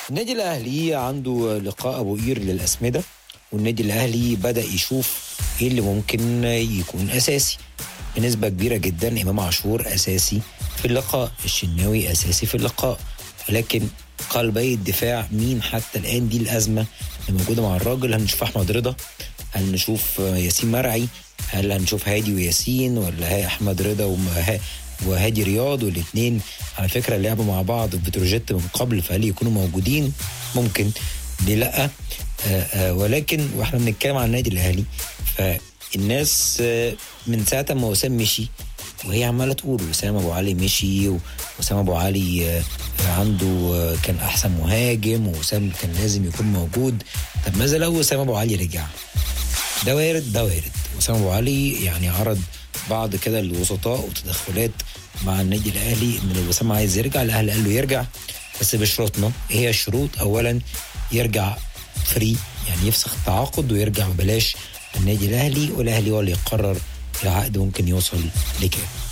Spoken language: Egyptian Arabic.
النادي الاهلي عنده لقاء ابو قير للاسمده والنادي الاهلي بدا يشوف ايه اللي ممكن يكون اساسي بنسبه كبيره جدا امام عاشور اساسي في اللقاء الشناوي اساسي في اللقاء ولكن قلبي الدفاع مين حتى الان دي الازمه اللي موجوده مع الراجل هنشوف احمد رضا هل نشوف ياسين مرعي هل هنشوف هادي وياسين ولا هي احمد رضا ومه- وهادي رياض والاثنين على فكره لعبوا مع بعض في بتروجيت من قبل فهل يكونوا موجودين ممكن ليه لا آه آه ولكن واحنا بنتكلم عن النادي الاهلي فالناس آه من ساعه ما وسام مشي وهي عماله تقول وسام ابو علي مشي وسام ابو علي آه، عنده آه، كان احسن مهاجم وسام كان لازم يكون موجود طب ماذا لو وسام ابو علي رجع ده وارد ده وارد وسام ابو علي يعني عرض بعض كده الوسطاء وتدخلات مع النادي الاهلي ان وسام عايز يرجع الاهلي قال له يرجع بس بشروطنا ايه هي الشروط اولا يرجع فري يعني يفسخ التعاقد ويرجع ببلاش النادي الاهلي والاهلي هو اللي يقرر العقد ممكن يوصل لكام